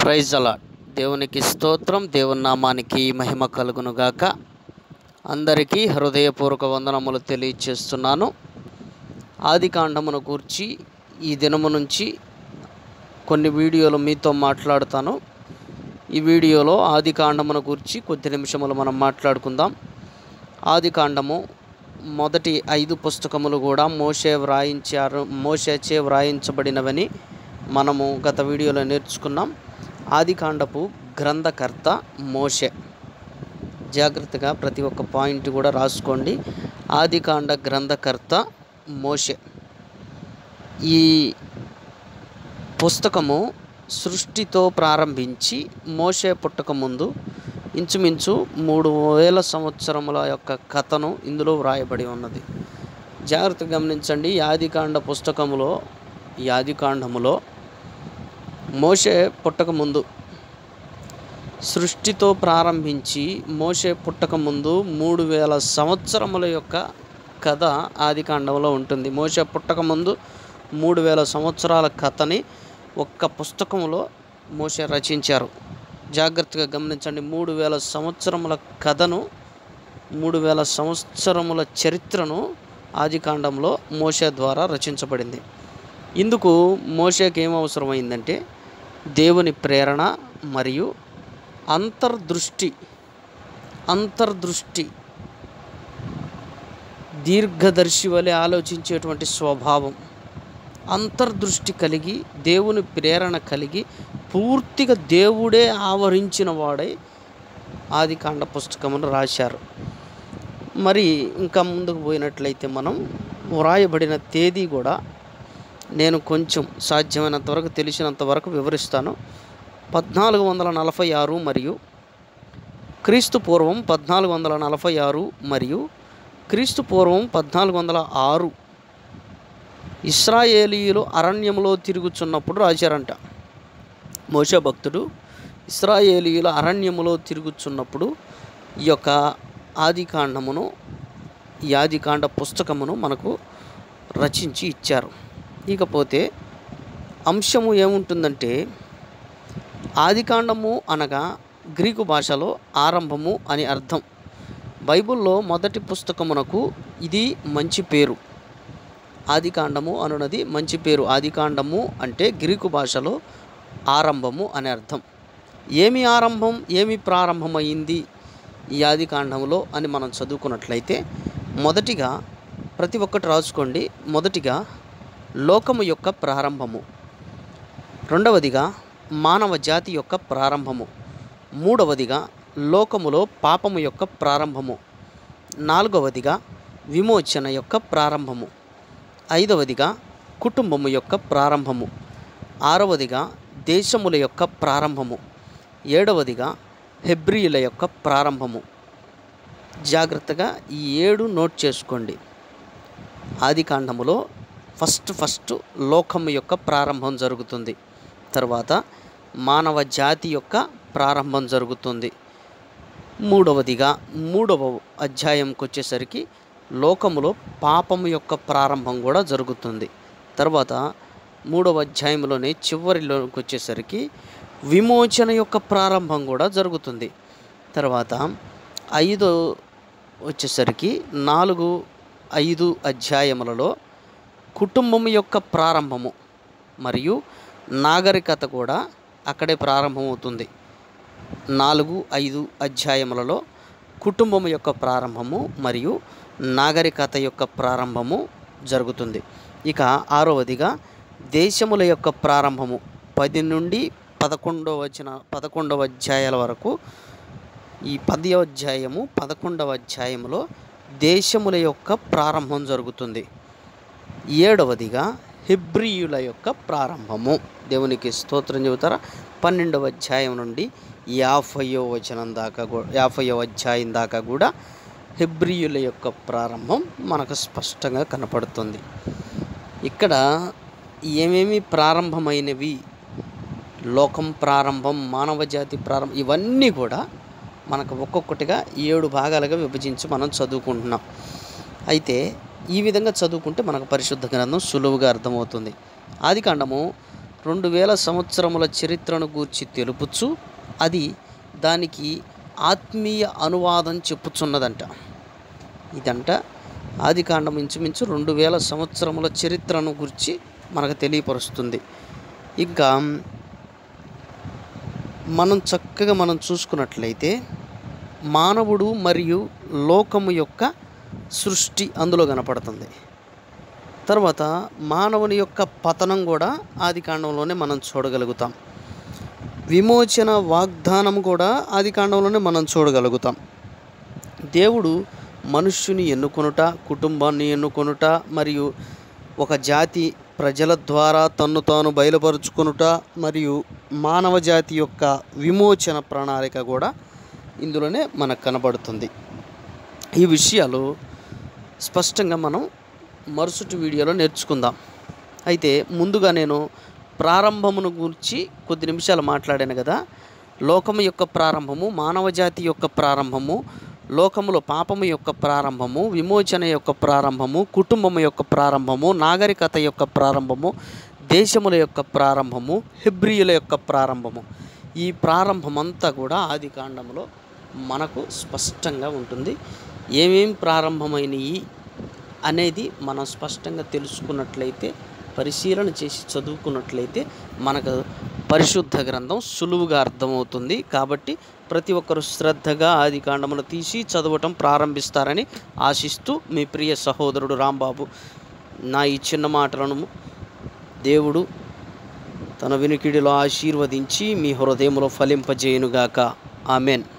praise అలా దేవునికి స్తోత్రం దేవుని నామానికి మహిమ కలుగునుగాక అందరికీ హృదయపూర్వక వందనములు తెలియచేస్తున్నాను ఆది కాండమును గూర్చి ఈ దినము నుంచి కొన్ని వీడియోలు మీతో మాట్లాడుతాను ఈ వీడియోలో ఆది కాండమును గూర్చి కొద్ది నిమిషములు మనం మాట్లాడుకుందాం ఆది కాండము మొదటి ఐదు పుస్తకములు కూడా మోషే వ్రాయించారు మోషేచే వ్రాయించబడినవని మనము గత వీడియోలో నేర్చుకున్నాం ఆది కాండపు గ్రంథకర్త మోషే జాగ్రత్తగా ప్రతి ఒక్క పాయింట్ కూడా రాసుకోండి ఆది కాండ గ్రంథకర్త మోషే ఈ పుస్తకము సృష్టితో ప్రారంభించి మోషే పుట్టక ముందు ఇంచుమించు మూడు వేల సంవత్సరముల యొక్క కథను ఇందులో వ్రాయబడి ఉన్నది జాగ్రత్తగా గమనించండి యాదికాండ పుస్తకములో యాదికాండములో మోషే పుట్టక ముందు సృష్టితో ప్రారంభించి మోషే పుట్టక ముందు మూడు వేల సంవత్సరముల యొక్క కథ ఆదికాండంలో ఉంటుంది మోషే పుట్టక ముందు మూడు వేల సంవత్సరాల కథని ఒక్క పుస్తకంలో మోషే రచించారు జాగ్రత్తగా గమనించండి మూడు వేల సంవత్సరముల కథను మూడు వేల సంవత్సరముల చరిత్రను ఆదికాండంలో మోషే ద్వారా రచించబడింది ఇందుకు మోషేకి ఏం అవసరమైందంటే దేవుని ప్రేరణ మరియు అంతర్దృష్టి అంతర్దృష్టి దీర్ఘదర్శి వలె ఆలోచించేటువంటి స్వభావం అంతర్దృష్టి కలిగి దేవుని ప్రేరణ కలిగి పూర్తిగా దేవుడే ఆవరించిన వాడై ఆది కాండ పుస్తకమును రాశారు మరి ఇంకా ముందుకు పోయినట్లయితే మనం వ్రాయబడిన తేదీ కూడా నేను కొంచెం సాధ్యమైనంత వరకు తెలిసినంత వరకు వివరిస్తాను పద్నాలుగు వందల నలభై ఆరు మరియు క్రీస్తు పూర్వం పద్నాలుగు వందల నలభై ఆరు మరియు క్రీస్తు పూర్వం పద్నాలుగు వందల ఆరు ఇస్రాయేలీయులు అరణ్యంలో తిరుగుచున్నప్పుడు రాశారంట మోష భక్తుడు ఇస్రాయేలీయుల అరణ్యములో తిరుగుచున్నప్పుడు ఈ యొక్క ఆదికాండమును ఈ ఆదికాండ పుస్తకమును మనకు రచించి ఇచ్చారు ఇకపోతే అంశము ఏముంటుందంటే ఆదికాండము అనగా గ్రీకు భాషలో ఆరంభము అని అర్థం బైబిల్లో మొదటి పుస్తకమునకు ఇది మంచి పేరు ఆదికాండము అనున్నది మంచి పేరు ఆదికాండము అంటే గ్రీకు భాషలో ఆరంభము అని అర్థం ఏమి ఆరంభం ఏమి ప్రారంభమైంది ఈ ఆదికాండంలో అని మనం చదువుకున్నట్లయితే మొదటిగా ప్రతి ఒక్కటి రాసుకోండి మొదటిగా లోకము యొక్క ప్రారంభము రెండవదిగా మానవ జాతి యొక్క ప్రారంభము మూడవదిగా లోకములో పాపము యొక్క ప్రారంభము నాలుగవదిగా విమోచన యొక్క ప్రారంభము ఐదవదిగా కుటుంబము యొక్క ప్రారంభము ఆరవదిగా దేశముల యొక్క ప్రారంభము ఏడవదిగా హెబ్రియుల యొక్క ప్రారంభము జాగ్రత్తగా ఈ ఏడు నోట్ చేసుకోండి ఆదికాండములో ఫస్ట్ ఫస్ట్ లోకము యొక్క ప్రారంభం జరుగుతుంది తర్వాత మానవ జాతి యొక్క ప్రారంభం జరుగుతుంది మూడవదిగా మూడవ అధ్యాయంకి వచ్చేసరికి లోకములో పాపము యొక్క ప్రారంభం కూడా జరుగుతుంది తర్వాత మూడవ అధ్యాయంలోనే చివరిలోకి వచ్చేసరికి విమోచన యొక్క ప్రారంభం కూడా జరుగుతుంది తర్వాత ఐదో వచ్చేసరికి నాలుగు ఐదు అధ్యాయములలో కుటుంబం యొక్క ప్రారంభము మరియు నాగరికత కూడా అక్కడే ప్రారంభమవుతుంది నాలుగు ఐదు అధ్యాయములలో కుటుంబం యొక్క ప్రారంభము మరియు నాగరికత యొక్క ప్రారంభము జరుగుతుంది ఇక ఆరవదిగా దేశముల యొక్క ప్రారంభము పది నుండి పదకొండవ వచ్చిన పదకొండవ అధ్యాయాల వరకు ఈ పదవ అధ్యాయము పదకొండవ అధ్యాయంలో దేశముల యొక్క ప్రారంభం జరుగుతుంది ఏడవదిగా హిబ్రియుల యొక్క ప్రారంభము దేవునికి స్తోత్రం చెబుతారా పన్నెండవ అధ్యాయం నుండి యాభయో వచనం దాకా కూడా యాభయో అధ్యాయం దాకా కూడా హిబ్రియుల యొక్క ప్రారంభం మనకు స్పష్టంగా కనపడుతుంది ఇక్కడ ఏమేమి ప్రారంభమైనవి లోకం ప్రారంభం మానవ జాతి ప్రారంభం ఇవన్నీ కూడా మనకు ఒక్కొక్కటిగా ఏడు భాగాలుగా విభజించి మనం చదువుకుంటున్నాం అయితే ఈ విధంగా చదువుకుంటే మనకు పరిశుద్ధ గ్రంథం సులువుగా అర్థమవుతుంది ఆదికాండము రెండు వేల సంవత్సరముల చరిత్రను గూర్చి తెలుపుచు అది దానికి ఆత్మీయ అనువాదం చెప్పుచున్నదంట ఇదంట ఆది కాండం ఇంచుమించు రెండు వేల సంవత్సరముల చరిత్రను గురించి మనకు తెలియపరుస్తుంది ఇంకా మనం చక్కగా మనం చూసుకున్నట్లయితే మానవుడు మరియు లోకము యొక్క సృష్టి అందులో కనపడుతుంది తర్వాత మానవుని యొక్క పతనం కూడా ఆది కాండంలోనే మనం చూడగలుగుతాం విమోచన వాగ్దానం కూడా ఆది కాండంలోనే మనం చూడగలుగుతాం దేవుడు మనుష్యుని ఎన్నుకొనుట కుటుంబాన్ని ఎన్నుకొనుట మరియు ఒక జాతి ప్రజల ద్వారా తన్ను తాను బయలుపరుచుకొనుట మరియు మానవ జాతి యొక్క విమోచన ప్రణాళిక కూడా ఇందులోనే మనకు కనబడుతుంది ఈ విషయాలు స్పష్టంగా మనం మరుసటి వీడియోలో నేర్చుకుందాం అయితే ముందుగా నేను ప్రారంభమును గురించి కొద్ది నిమిషాలు మాట్లాడాను కదా లోకము యొక్క ప్రారంభము మానవ జాతి యొక్క ప్రారంభము లోకములో పాపము యొక్క ప్రారంభము విమోచన యొక్క ప్రారంభము కుటుంబము యొక్క ప్రారంభము నాగరికత యొక్క ప్రారంభము దేశముల యొక్క ప్రారంభము హెబ్రియుల యొక్క ప్రారంభము ఈ ప్రారంభమంతా కూడా ఆది కాండంలో మనకు స్పష్టంగా ఉంటుంది ఏమేం ప్రారంభమైనవి అనేది మనం స్పష్టంగా తెలుసుకున్నట్లయితే పరిశీలన చేసి చదువుకున్నట్లయితే మనకు పరిశుద్ధ గ్రంథం సులువుగా అర్థమవుతుంది కాబట్టి ప్రతి ఒక్కరు శ్రద్ధగా ఆది కాండమును తీసి చదవటం ప్రారంభిస్తారని ఆశిస్తూ మీ ప్రియ సహోదరుడు రాంబాబు నా ఈ చిన్న మాటలను దేవుడు తన వినికిడిలో ఆశీర్వదించి మీ హృదయంలో ఫలింపజేయునుగాక ఆమెన్